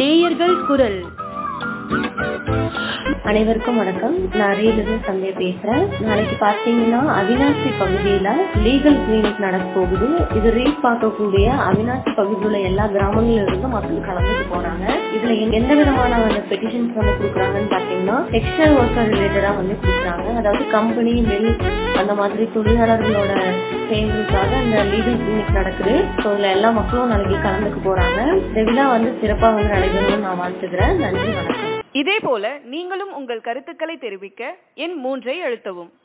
நேயர்கள் குரல் அனைவருக்கும் வணக்கம் நான் அரியலிருந்து சந்தியா பேசுறேன் நாளைக்கு பாத்தீங்கன்னா அவினாசி பகுதியில லீகல் கிளினிக் நடக்க போகுது இது ரீச் பார்க்கக்கூடிய அவினாசி பகுதியில் உள்ள எல்லா கிராமங்கள்ல இருந்து மக்கள் கலந்துட்டு போறாங்க இதுல எந்த- எந்த விதமான பெட்டிஷன்ஸ் வந்து கொடுக்குறாங்கன்னு பாத்தீங்கன்னா டெக்ஸ்டைல் ஒர்க்கர் ரிலேட்டடா வந்து கொடுக்குறாங்க அதாவது கம்பெனி மில் அந்த மாதிரி தொழிலாளர்களோட சேவைக்காக இந்த லீகல் கிளினிக் நடக்குது ஸோ இதுல எல்லா மக்களும் நாளைக்கு கலந்துக்க போறாங்க இந்த விழா வந்து சிறப்பா வந்து நடைபெறும்னு நான் வாழ்த்துக்கிறேன் நன்றி வணக்கம் இதே போல நீங்களும் உங்கள் கருத்துக்களை தெரிவிக்க எண் மூன்றை அழுத்தவும்